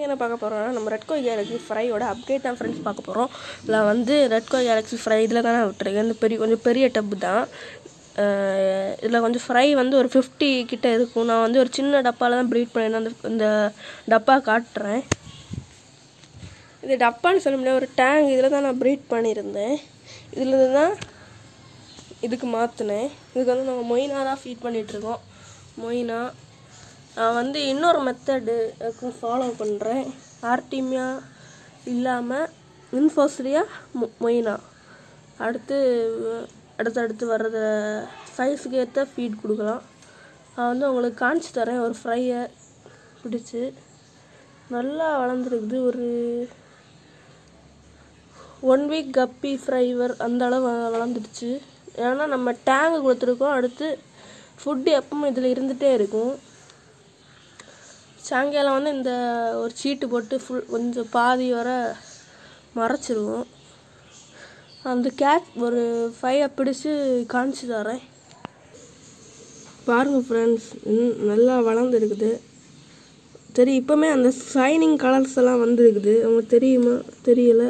இன்றைக்கி என்ன பார்க்க போகிறோம்னா நம்ம ரெட்கோ கேலக்ஸி ஃப்ரையோட அப்டேட் தான் ஃப்ரெண்ட்ஸ் பார்க்க போகிறோம் இதில் வந்து ரெட்கோ கேலக்ஸி ஃப்ரை இதில் தான் நான் விட்டுருக்கேன் இந்த பெரிய கொஞ்சம் பெரிய டப்பு தான் இதில் கொஞ்சம் ஃப்ரை வந்து ஒரு ஃபிஃப்டி கிட்ட இருக்கும் நான் வந்து ஒரு சின்ன டப்பாவில் தான் ப்ரீட் பண்ணியிருந்தேன் அந்த இந்த டப்பா காட்டுறேன் இது டப்பான்னு சொல்ல முடியாது ஒரு டேங்க் இதில் தான் நான் ப்ரீட் பண்ணியிருந்தேன் இதில் தான் இதுக்கு மாற்றினேன் இதுக்கு வந்து நம்ம மொயினா தான் ஃபீட் பண்ணிகிட்ருக்கோம் மொயினா நான் வந்து இன்னொரு மெத்தடு ஃபாலோ பண்ணுறேன் ஆர்டிமியா இல்லாமல் இன்ஃபோஸ்ரியா மொ மொயினா அடுத்து அடுத்தடுத்து வர்றத சைஸுக்கு ஏற்ற ஃபீட் கொடுக்கலாம் நான் வந்து உங்களுக்கு காமிச்சு தரேன் ஒரு ஃப்ரையை பிடிச்சி நல்லா வளர்ந்துருக்குது ஒரு ஒன் வீக் கப்பி ஃப்ரைவர் அந்த அளவு வ- வளர்ந்துடுச்சு ஏன்னா நம்ம டேங்கு கொடுத்துருக்கோம் அடுத்து ஃபுட்டு எப்பவும் இதில் இருந்துகிட்டே இருக்கும் சாயங்காலம் வந்து இந்த ஒரு சீட்டு போட்டு ஃபுல் கொஞ்சம் பாதி வர மறைச்சிருவோம் அந்த கேட் ஒரு ஃபைவை பிடிச்சி காமிச்சு தரேன் பாருங்கள் ஃப்ரெண்ட்ஸ் நல்லா வளர்ந்துருக்குது சரி இப்போமே அந்த ஷைனிங் கலர்ஸ் எல்லாம் வந்திருக்குது உங்களுக்கு தெரியுமா தெரியல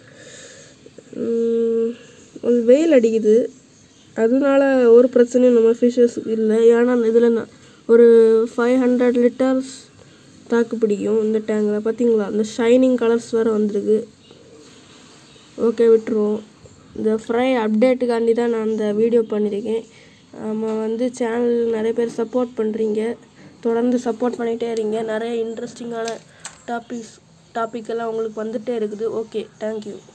உம், ஒரு வெயில் அடிக்குது அதனால ஒரு பிரச்சனையும் நம்ம ஃபிஷ்ஷஸ் இல்லை ஏன்னா இதில் ஒரு ஃபைவ் ஹண்ட்ரட் லிட்டர்ஸ் தாக்கு பிடிக்கும் இந்த டேங்கில் பார்த்தீங்களா அந்த ஷைனிங் கலர்ஸ் வேறு வந்திருக்கு ஓகே விட்டுருவோம் இந்த ஃப்ரை அப்டேட்டுக்காண்டி தான் நான் அந்த வீடியோ பண்ணியிருக்கேன் நம்ம வந்து சேனல் நிறைய பேர் சப்போர்ட் பண்ணுறீங்க தொடர்ந்து சப்போர்ட் பண்ணிகிட்டே இருங்க நிறைய இன்ட்ரெஸ்டிங்கான டாபிக்ஸ் டாபிக் எல்லாம் உங்களுக்கு வந்துகிட்டே இருக்குது ஓகே தேங்க்யூ